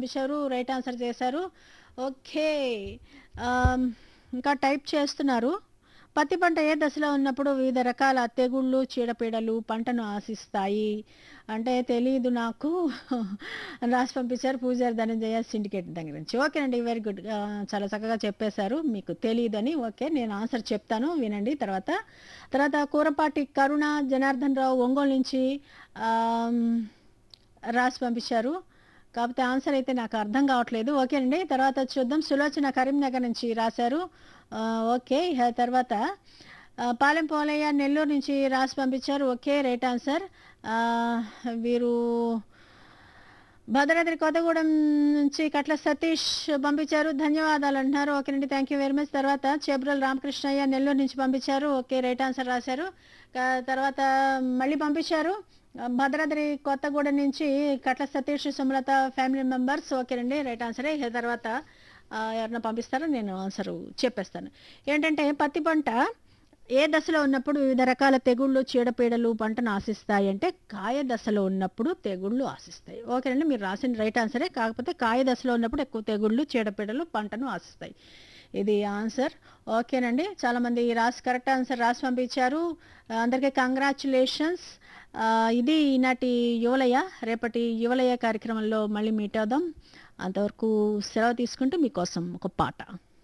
పంపించారు right answer చేశారు okay um, ఇంకా టైప్ చేస్తున్నారు పత్తి పంట ఏ దశలో ఉన్నప్పుడు వివిధ రకాల తెగుళ్ళు చీడపీడలు పంటను ఆశిస్తాయి అంటే తెలియదు నాకు రాసి పంపించారు పూజారి ధనంజయ సిండికేట్ దగ్గర నుంచి ఓకేనండి వెరీ గుడ్ చాలా చక్కగా చెప్పేశారు మీకు తెలియదు అని ఓకే నేను ఆన్సర్ చెప్తాను వినండి తర్వాత తర్వాత కూరపాటి కరుణ జనార్దన్ రావు ఒంగోలు నుంచి ఆమ్, రాసి పంపించారు కాకపోతే ఆన్సర్ అయితే నాకు అర్థం కావట్లేదు ఓకేనండి తర్వాత చూద్దాం సులోచన కరీంనగర్ నుంచి రాశారు ఆ, ఓకే ఇహ తర్వాత ఆ, పాలెం పోలయ్య నెల్లూరు నుంచి రాసి పంపించారు ఓకే రైట్ ఆన్సర్ ఆ, వీరు భద్రాద్రి కొత్తగూడెం నుంచి కట్ల సతీష్ పంపించారు ధన్యవాదాలు అంటున్నారు ఓకేనండి థ్యాంక్ యూ వెరీ మచ్ తర్వాత చేబ్రల్ రామకృష్ణయ్య నెల్లూరు నుంచి పంపించారు ఓకే రైట్ ఆన్సర్ రాశారు క- తర్వాత మళ్ళీ పంపించారు భద్రాద్రి కొత్తగూడెం నుంచి కట్ల సతీష్ సుమలత ఫ్యామిలీ మెంబర్స్ ఓకేనండి రైట్ ఆన్సరే ఇక తర్వాత ఆ, ఎవరన్నా పంపిస్తారో నేను ఆన్సర్ చెప్పేస్తాను ఏంటంటే పత్తి పంట ఏ దశలో ఉన్నప్పుడు వివిధ రకాల తెగుళ్ళు చీడపీడలు పంటను ఆశిస్తాయి అంటే కాయ దశలో ఉన్నప్పుడు తెగుళ్ళు ఆశిస్తాయి ఓకేనండి మీరు రాసిన రైట్ ఆన్సరే కాకపోతే కాయ దశలో ఉన్నప్పుడు ఎక్కువ తెగుళ్ళు చీడపీడలు పంటను ఆశిస్తాయి ఇది ఆన్సర్ ఓకేనండి చాలామంది రాసి కరెక్ట్ ఆన్సర్ రాసి పంపించారు అందరికీ కంగ్రాచులేషన్స్ ఇది ఈనాటి యువలయ రేపటి యువలయ కార్యక్రమంలో మళ్ళీ మీట్ అవుదాం అంతవరకు సెలవు తీసుకుంటూ మీకోసం ఒక పాట